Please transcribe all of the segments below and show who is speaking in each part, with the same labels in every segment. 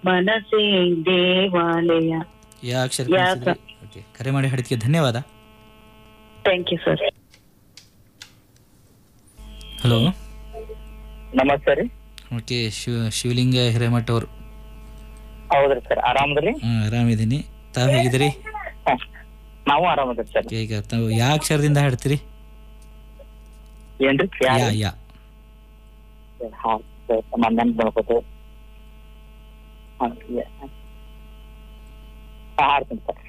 Speaker 1: ಮನಸೇ ದೇವಾಲಯ
Speaker 2: ಯಾ ಅಕ್ಷರ
Speaker 1: ಯಾಕ?
Speaker 2: ಕಳಿಸಿದ್ರಿ ಓಕೆ ಕರೆ ಮಾಡಿ ಹಾಡಿದ್ಕೆ ಧನ್ಯವಾದ
Speaker 1: ಥ್ಯಾಂಕ್ ಯು ಸರ್
Speaker 2: ಹಲೋ
Speaker 3: ನಮಸ್ತೆ ರೀ
Speaker 2: ಓಕೆ ಶಿವ ಶಿವಲಿಂಗ ಹಿರೇಮಠ ಅವರು
Speaker 3: ಹೌದ್ರಿ ಸರ್ ಆರಾಮದ್ರಿ
Speaker 2: ಹಾಂ ಆರಾಮಿದ್ದೀನಿ ತಾವು ಹೇಗಿದ್ದೀರಿ
Speaker 3: ಹ. ನಾವು ಆರಾಮದ್ರಿ ಸರ್
Speaker 2: Okay, ಈಗ ತಾವು ಯಾವ ಅಕ್ಷರದಿಂದ ಹಾಡ್ತೀರಿ
Speaker 3: ಏನ್ರಿ
Speaker 2: ಯಾ
Speaker 3: ಯಾರು
Speaker 2: ಯಾ
Speaker 3: ಹಾ ಸರ್ ಮಂದನ್ ಬರ್ಬೋದು ಹಾ ಹಾಡ್ತೀನಿ ಸರ್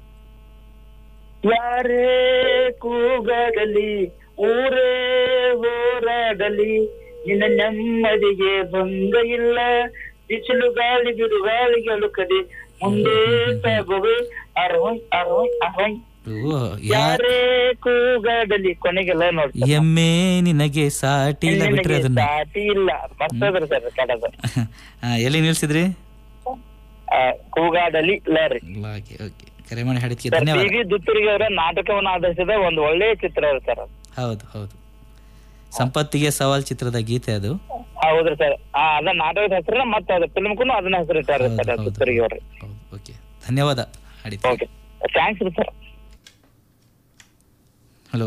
Speaker 3: ಯಾರೇ ಕೂಗಾಡಲಿ ಊರೇ ಹೋರಾಡಲಿ ನಿನ್ನ ನೆಮ್ಮದಿಗೆ ಭಂಗ ಇಲ್ಲ ಬಿಸಿಲು ಗಾಳಿ ಬಿರುಗಾಳಿಗಳು ಕಡೆ ಮುಂದೆ ಸಾಗುವೆ ಅರೋಯ್ ಅರೋಯ್ ಅರೋಯ್
Speaker 2: ಓ ಯಾ
Speaker 3: ಯಾರೇ ಕೂಗಾಡಲಿ ಕೊನೆಗೆಲ್ಲ ನೋಡಿ
Speaker 2: ಎಮ್ಮೆ ನಿನಗೆ ಸಾಟಿ ಇಲ್ಲ ಬಿಟ್ರೆ ಅದನ್ನ
Speaker 3: ಸಾಟಿ ಇಲ್ಲ ಮಸ್ತ್ ಅದ್ರಿ ಸರ್ ಕಡದ
Speaker 2: ಆ, ಎಲ್ಲಿ ನಿಲ್ಸಿದ್ರಿ
Speaker 3: ಕೂಗಾಡಲಿ ಲಾರಿ
Speaker 2: ಓಕೆ ಓಕೆ ಕರೆ ಮಾಡಿ ಹಾಡಿದ್ಕೆ
Speaker 3: ಸರ್
Speaker 2: ಧನ್ಯವಾದ
Speaker 3: ಪಿ ವಿ ದುತ್ತೂರಿಗೆ ಅವರ ನಾಟಕವನ್ನು ಆಧರಿಸಿದ ಒಂದು ಒಳ್ಳೆಯ ಚಿತ್ರ ಅದು ಸರ್ ಅದು.
Speaker 2: ಹೌದು ಹೌದು ಸಂಪತ್ತಿಗೆ ಸವಾಲ್ ಚಿತ್ರದ ಗೀತೆ ಅದು
Speaker 3: ಹೌದ್ರಿ ಸರ್ ಆ ಅದ ನಾಟಕದ ಹೆಸರು ಮತ್ತೆ ಅದು ಫಿಲ್ಮ್ಗೂ ಅದನ್ನ ಹೆಸರಿಟ್ಟಾರೆ
Speaker 2: ಹೌದು,
Speaker 3: ಸರ್
Speaker 2: ಹೌದು,
Speaker 3: ದುತ್ತೂರಿಗೆ ಅವ್ರಿ
Speaker 2: ಹೌದು ಓಕೆ ಧನ್ಯವಾದ ಹಾಡಿದ್ಕೆ
Speaker 3: ಓಕೆ ಥ್ಯಾಂಕ್ಸ್ ರೀ ಸರ್
Speaker 2: ಹಲೋ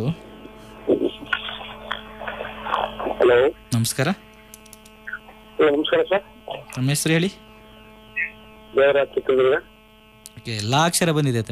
Speaker 3: ಹಲೋ
Speaker 2: ನಮಸ್ಕಾರ
Speaker 3: ನಮಸ್ಕಾರ ಸರ್
Speaker 2: ನಮ್ಮ ಹೆಸರು ಹೇಳಿ
Speaker 3: ದೇವರಾಜ್ ಚಿತ್ರದುರ್ಗ
Speaker 2: ಓಕೆ ಎಲ್ಲಾ ಅಕ್ಷರ ಬಂದಿದೆ